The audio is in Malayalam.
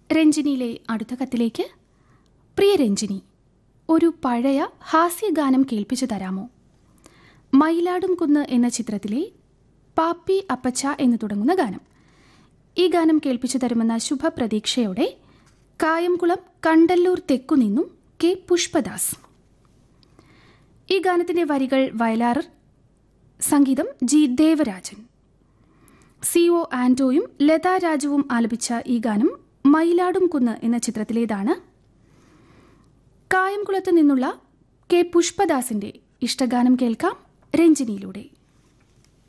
രഞ്ജിനിയിലെ അടുത്ത കത്തിലേക്ക് പ്രിയ രഞ്ജിനി ഒരു പഴയ ഹാസ്യഗാനം കേൾപ്പിച്ചു തരാമോ മയിലാടും കുന്ന് എന്ന ചിത്രത്തിലെ പാപ്പി അപ്പച്ച എന്ന് തുടങ്ങുന്ന ഗാനം ഈ ഗാനം കേൾപ്പിച്ചു തരുമെന്ന ശുഭപ്രതീക്ഷയോടെ കായംകുളം കണ്ടല്ലൂർ തെക്കുനിന്നും കെ പുഷ്പദാസ് ഈ ഗാനത്തിന്റെ വരികൾ വയലാറർ സംഗീതം ജി ദേവരാജൻ സി ഒ ആന്റോയും ലതാ രാജുവും ആലപിച്ച ഈ ഗാനം മയിലാടും കുന്ന് എന്ന ചിത്രത്തിലേതാണ് കായംകുളത്ത് നിന്നുള്ള കെ പുഷ്പദാസിന്റെ ഇഷ്ടഗാനം കേൾക്കാം രഞ്ജിനിയിലൂടെ